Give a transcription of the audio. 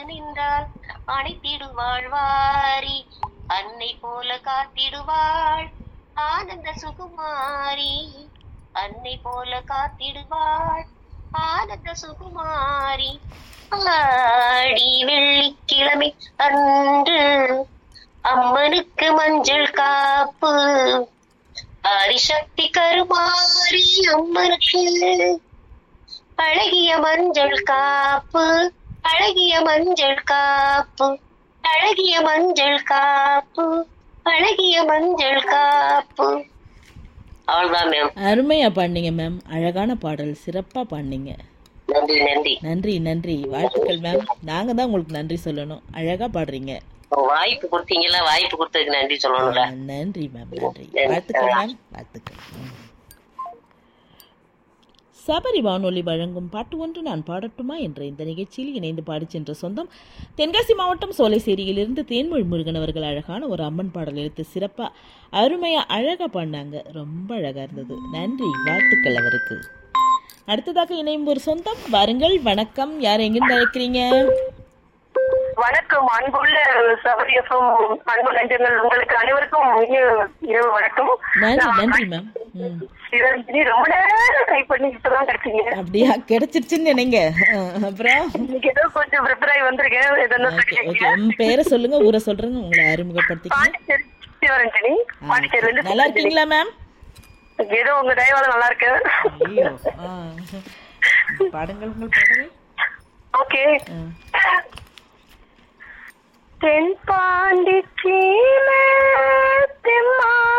நின்றால் அணைத்திடுவாள் வாரி அன்னை போல காத்திடுவாள் ஆனந்த சுகுமாரி அன்னை போல காத்திடுவாள் ஆனந்த சுகுமாரி ஆடி வெள்ளிக்கிழமை அன்று அம்மனுக்கு மஞ்சள் காப்பு ஆதிசக்தி கருமாரி அம்மனுக்கு அழகிய மஞ்சள் காப்பு அழகிய மஞ்சள் காப்பு அழகிய மஞ்சள் காப்பு அழகிய மஞ்சள் காப்பு அவ்வளவுதான் மேம் அருமையா பாடினீங்க மேம் அழகான பாடல் சிறப்பா பாடினீங்க நன்றி நன்றி நன்றி நன்றி வாழ்த்துக்கள் மேம் நாங்க தான் உங்களுக்கு நன்றி சொல்லணும் அழகா பாடுறீங்க வாய்ப்பு கொடுத்தீங்கல்ல வாய்ப்பு கொடுத்ததுக்கு நன்றி சொல்லணும்ல ஆ, நன்றி மேம் நன்றி வாழ்த்துக்கள் மேம் வாழ்த்துக்கள் ம். சபரி வானொலி வழங்கும் பாட்டு ஒன்று நான் பாடட்டுமா என்ற இந்த நிகழ்ச்சியில் இணைந்து பாடிச் சென்ற சொந்தம் தென்காசி மாவட்டம் சோலைசேரியிலிருந்து தேன்மொழி முருகன் அவர்கள் அழகான ஒரு அம்மன் பாடல் எடுத்து சிறப்பா அருமையா அழகா பாடினாங்க ரொம்ப அழகா இருந்தது நன்றி வாழ்த்துக்கள் அவருக்கு அடுத்ததாக இணையும் ஒரு சொந்தம் வாருங்கள் வணக்கம் யார் எங்கிருந்து அழைக்கிறீங்க வணக்கம் அன்புள்ள சபரியசும் அன்பு நெஞ்சங்கள் உங்களுக்கு அனைவருக்கும் இனிய இரவு வணக்கம் நன்றி நன்றி மேம் ம் சிவரஞ்சனி ரொம்ப நேரம் ட்ரை பண்ணி இப்பதான் கிடைச்சீங்க அப்படியா கிடைச்சிருச்சுன்னு நினைங்க ஆ, அப்புறம் இன்னைக்கு ஏதோ கொஞ்சம் ப்ரிப்பேர் ஆகி வந்திருக்கேன் எதனா ஓகே ஓகே உங்க பேரை சொல்லுங்க ஊரை சொல்றேங்க உங்களை அறிமுகப்படுத்திக்கங்க பாண்டிச்சேரி சிவரஞ்சனி ஆ, பாண்டிச்சேரில இருந்து நல்லா இருக்கீங்களா மேம் ஏதோ உங்க தயவால நல்லா இருக்கு ஐயோ ஆ. பாடுங்கள் உங்கள் பாடல் ஓகே ஆ. தென் பாண்டி சீமை தெம்மா